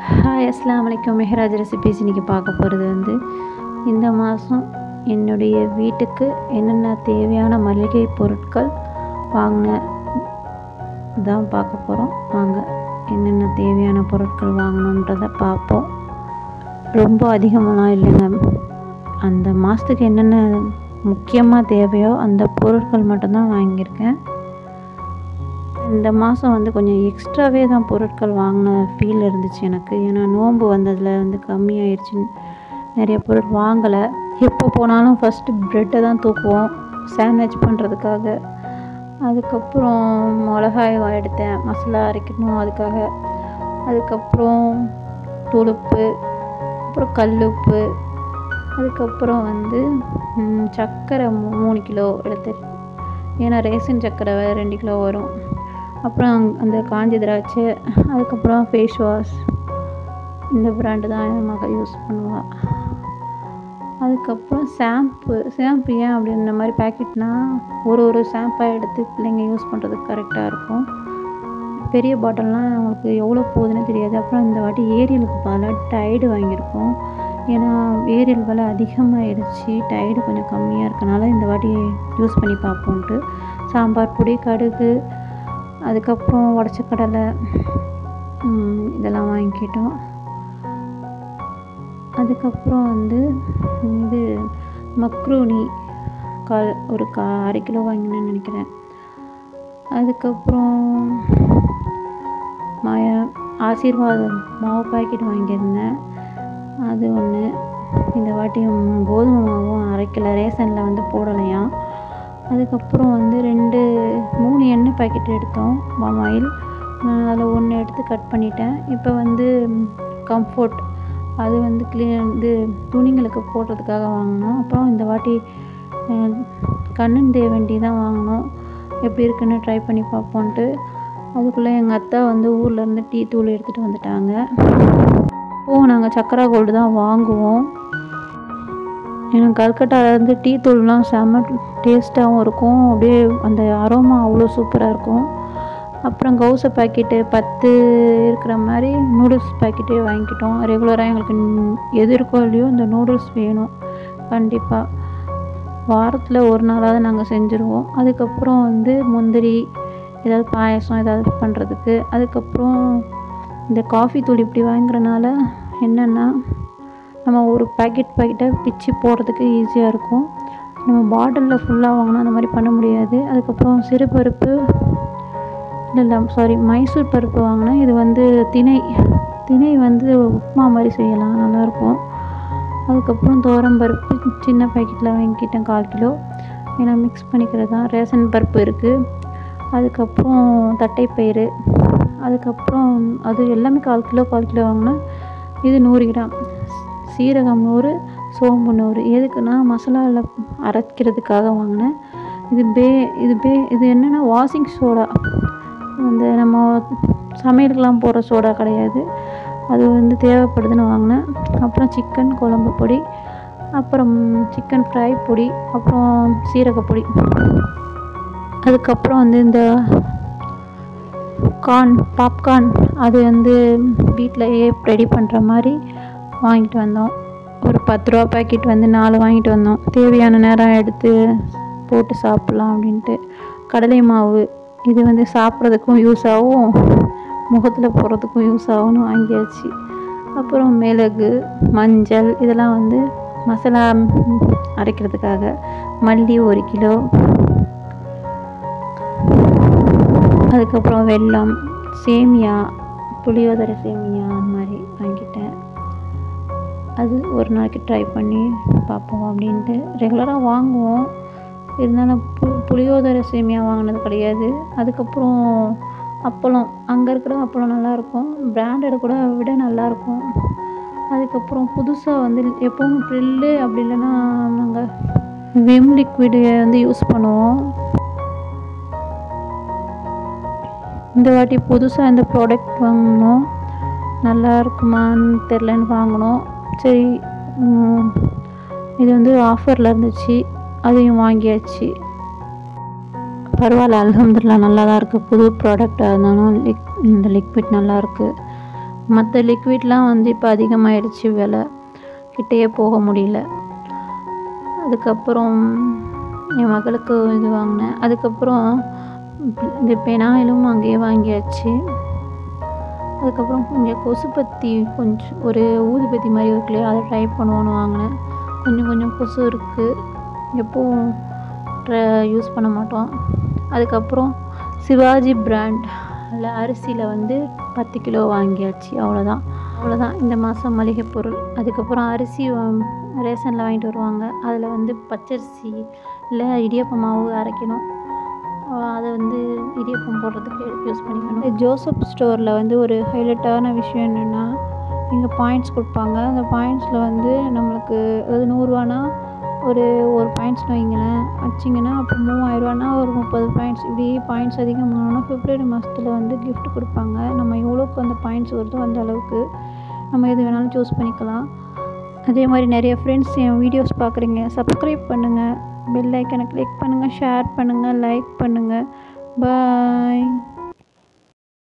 hi அஸ்லாம் வலைக்கம் Mehraj recipes இன்றைக்கி பார்க்க போகிறது வந்து இந்த மாதம் என்னுடைய வீட்டுக்கு என்னென்ன தேவையான மளிகை பொருட்கள் வாங்கின தான் பார்க்க போகிறோம் வாங்க என்னென்ன தேவையான பொருட்கள் வாங்கணுன்றதை பார்ப்போம் ரொம்ப அதிகமெல்லாம் இல்லைங்க அந்த மாதத்துக்கு என்னென்ன முக்கியமாக தேவையோ அந்த பொருட்கள் மட்டும்தான் வாங்கியிருக்கேன் இந்த மாதம் வந்து கொஞ்சம் எக்ஸ்ட்ராவே தான் பொருட்கள் வாங்கின ஃபீல் இருந்துச்சு எனக்கு ஏன்னா நோன்பு வந்ததில் வந்து கம்மியாயிடுச்சு நிறைய பொருள் வாங்கலை எப்போ போனாலும் ஃபஸ்ட்டு ப்ரெட்டை தான் தூக்குவோம் சாண்ட்விச் பண்ணுறதுக்காக அதுக்கப்புறம் மிளகாய் எடுத்தேன் மசாலா அரைக்கணும் அதுக்காக அதுக்கப்புறம் துடுப்பு அப்புறம் கல்லுப்பு அதுக்கப்புறம் வந்து ம், சர்க்கரை மூ- மூணு கிலோ எடுத்தேன் ஏன்னா ரேஷன் சர்க்கரை வேறு ரெண்டு கிலோ வரும் அப்புறம் அந்த காஞ்ச திராட்சை அதுக்கப்புறம் ஃபேஸ் வாஷ் இந்த பிராண்டு தான் என் மக யூஸ் பண்ணுவாள் அதுக்கப்புறம் ஷாம்பு ஷாம்பு ஏன் அப்படி இந்த மாதிரி பேக்கெட்னா ஒரு ஒரு ஷாம்பாக எடுத்து பிள்ளைங்க யூஸ் பண்ணுறதுக்கு கரெக்டாக இருக்கும் பெரிய பாட்டில்லாம் அவங்களுக்கு எவ்வளோ போகுதுன்னு தெரியாது அப்புறம் இந்த வாட்டி ஏரியலுக்கு பதிலாக டைடு வாங்கியிருக்கோம் ஏன்னா ஏரியல் விலை அதிகமாகிடுச்சு டைடு கொஞ்சம் கம்மியாக இருக்கனால இந்த வாட்டி யூஸ் பண்ணி பார்ப்போன்ட்டு சாம்பார் பொடி கடுகு அதுக்கப்புறம் உடச்ச கடலை ம், இதெல்லாம் வாங்கிக்கிட்டோம் அதுக்கப்புறம் வந்து இது மக்ரூனி கால் ஒரு கா அரை கிலோ வாங்கினேன்னு நினைக்கிறேன் அதுக்கப்புறம் மய ஆசீர்வாதம் மாவு பாக்கெட் வாங்கியிருந்தேன் அது ஒன்று இந்த வாட்டி கோதுமை மாவும் அரைக்கல ரேஷனில் வந்து போடலையாம் அதுக்கப்புறம் வந்து ரெண்டு மூணு எண்ணெய் பாக்கெட் எடுத்தோம் பாம் ஆயில் அதில் ஒன்று எடுத்து கட் பண்ணிட்டேன் இப்போ வந்து கம்ஃபோர்ட் அது வந்து க்ளீன் இது துணிங்களுக்கு போடுறதுக்காக வாங்கினோம் அப்புறம் இந்த வாட்டி அஹ், கண்ணன் தேவண்டி தான் வாங்கினோம் எப்படி இருக்குன்னு ட்ரை பண்ணி பார்ப்போன்ட்டு அதுக்குள்ளே எங்கள் அத்தா வந்து ஊர்லேருந்து டீ தூள் எடுத்துகிட்டு வந்துட்டாங்க ஓ நாங்கள் சக்கரா கோல்டு தான் வாங்குவோம் ஏன்னா கல்கட்டாலேருந்து டீ தூள்லாம் செம்ம டேஸ்ட்டாகவும் இருக்கும் அப்படியே அந்த அரோமா அவ்வளோ சூப்பராக இருக்கும் அப்புறம் கௌச பாக்கெட்டு பத்து இருக்கிற மாதிரி நூடுல்ஸ் பாக்கெட்டே வாங்கிக்கிட்டோம் ரெகுலராக எங்களுக்கு ந- எது இருக்கோ இல்லையோ இந்த நூடுல்ஸ் வேணும் கண்டிப்பாக வாரத்தில் ஒரு நாளாவது நாங்கள் செஞ்சுருவோம் அதுக்கப்புறம் வந்து முந்திரி ஏதாவது பாயசம் ஏதாவது பண்ணுறதுக்கு அதுக்கப்புறம் இந்த காஃபி தூள் இப்படி வாங்குறனால என்னென்னா நம்ம ஒரு பாக்கெட் பாக்கெட்டாக பிச்சு போடுறதுக்கு ஈஸியாக இருக்கும் நம்ம பாட்டிலில் ஃபுல்லாக வாங்கினா அந்த மாதிரி பண்ண முடியாது அதுக்கப்புறம் சிறுபருப்பு இல்லை இல்லை சாரி மைசூர் பருப்பு வாங்கினேன் இது வந்து திணை திணை வந்து உப்புமா மாதிரி செய்யலாம் நல்லாயிருக்கும் அதுக்கப்புறம் துவரம் பருப்பு சின்ன பாக்கெட்டில் வாங்கிக்கிட்டேன் கால் கிலோ ஏன்னா மிக்ஸ் பண்ணிக்கிறது தான் ரேஷன் பருப்பு இருக்குது அதுக்கப்புறம் தட்டைப்பயிறு அதுக்கப்புறம் அது எல்லாமே கால் கிலோ கால் கிலோ வாங்கினேன் இது நூறு கிராம் சீரகம் நூறு சோம்பு நூறு எதுக்குன்னா மசாலாவில் அரைக்கிறதுக்காக வாங்கினேன் இது பே இது பே இது என்னென்னா வாஷிங் சோடா அந்த நம்ம சமையலுக்கெலாம் போடுற சோடா கிடையாது அது வந்து தேவைப்படுதுன்னு வாங்கினேன் அப்புறம் சிக்கன் குழம்பு பொடி அப்புறம் சிக்கன் ஃப்ரை பொடி அப்புறம் சீரகப்பொடி அதுக்கப்புறம் வந்து இந்த கார்ன் பாப்கார்ன் அது வந்து வீட்டிலையே ரெடி பண்ணுற மாதிரி வாங்கிட்டு வந்தோம் ஒரு பத்து ரூபா பாக்கெட் வந்து நாலு வாங்கிட்டு வந்தோம் தேவையான நேரம் எடுத்து போட்டு சாப்பிட்லாம் அப்படின்ட்டு கடலை மாவு இது வந்து சாப்பிட்றதுக்கும் யூஸ் ஆகும் முகத்தில் போடுறதுக்கும் யூஸ் ஆகும்னு வாங்கியாச்சு அப்புறம் மிளகு மஞ்சள் இதெல்லாம் வந்து மசாலா ம், அரைக்கிறதுக்காக மல்லி ஒரு கிலோ அதுக்கப்புறம் வெல்லம் சேமியா புளியோதரை சேமியா அந்த மாதிரி வாங்கிட்டேன் அது ஒரு நாளைக்கு ட்ரை பண்ணி பார்ப்போம் அப்படின்ட்டு ரெகுலராக வாங்குவோம் இருந்தாலும் பு புளியோதரை சேமியா வாங்கினது கிடையாது அதுக்கப்புறம் அப்பளம் அங்கே இருக்கிற அப்பளம் நல்லாயிருக்கும் பிராண்டட் கூட விட நல்லாயிருக்கும் அதுக்கப்புறம் புதுசாக வந்து எப்பவும் ப்ரில்லு அப்படி இல்லைன்னா நாங்கள் விம் லிக்விடு வந்து யூஸ் பண்ணுவோம் இந்த வாட்டி புதுசாக இந்த ப்ராடக்ட் வாங்கினோம் நல்லா இருக்குமான்னு தெரிலன்னு வாங்கினோம் சரி ம், இது வந்து ஆஃபரில் இருந்துச்சு அதையும் வாங்கியாச்சு பரவாயில்ல அல்ஹம்துலில்லாஹ் நல்லா தான் இருக்குது புது ப்ராடக்டாக இருந்தாலும் லிக் இந்த லிக்விட் நல்லா இருக்குது மற்ற லிக்விட்லாம் வந்து இப்போ அதிகமாகிடுச்சு விலை கிட்டேயே போக முடியல அதுக்கப்புறம் என் மகளுக்கு இது வாங்கினேன் அதுக்கப்புறம் இந்த பெனாயிலும் அங்கேயே வாங்கியாச்சு அதுக்கப்புறம் கொஞ்சம் கொசுப்பத்தி கொஞ்சம் ஒரு ஊதுபத்தி மாதிரி இருக்கு இல்லையா அதை ட்ரை பண்ணுவோன்னு வாங்கினேன் கொஞ்சம் கொஞ்சம் கொசு இருக்குது எப்போவும் யூஸ் பண்ண மாட்டோம் அதுக்கப்புறம் சிவாஜி பிராண்ட் அதில் அரிசியில் வந்து பத்து கிலோ வாங்கியாச்சு அவ்வளோதான் அவ்வளோதான் இந்த மாதம் மளிகை பொருள் அதுக்கப்புறம் அரிசி ரேஷனில் வாங்கிட்டு வருவாங்க அதில் வந்து பச்சரிசி இல்லை இடியப்ப மாவு அரைக்கணும் அதை வந்து இடியப்பம் போடுறதுக்கு யூஸ் பண்ணிக்கணும் ஜோசப் ஸ்டோரில் வந்து ஒரு ஹைலைட்டான விஷயம் என்னென்னா இங்கே பாயிண்ட்ஸ் கொடுப்பாங்க அந்த பாயிண்ட்ஸில் வந்து நம்மளுக்கு அதாவது நூறுரூவானா ஒரு ஒரு பாயிண்ட்ஸ் வைங்களேன் வச்சிங்கன்னா அப்போ மூவாயிரரூவானா ஒரு முப்பது பாயிண்ட்ஸ் இப்படி பாயிண்ட்ஸ் அதிகமானோன்னா பிப்ரவரி மாதத்தில் வந்து கிஃப்ட் கொடுப்பாங்க நம்ம எவ்வளோக்கு அந்த பாயிண்ட்ஸ் வருதோ அந்த அளவுக்கு நம்ம எது வேணாலும் சூஸ் பண்ணிக்கலாம் அதே மாதிரி நிறைய ஃப்ரெண்ட்ஸ் என் வீடியோஸ் பார்க்குறீங்க சப்ஸ்கிரைப் பண்ணுங்கள் பெல் ஐக்கனை கிளிக் பண்ணுங்கள் ஷேர் பண்ணுங்கள் லைக் பண்ணுங்கள் பாய்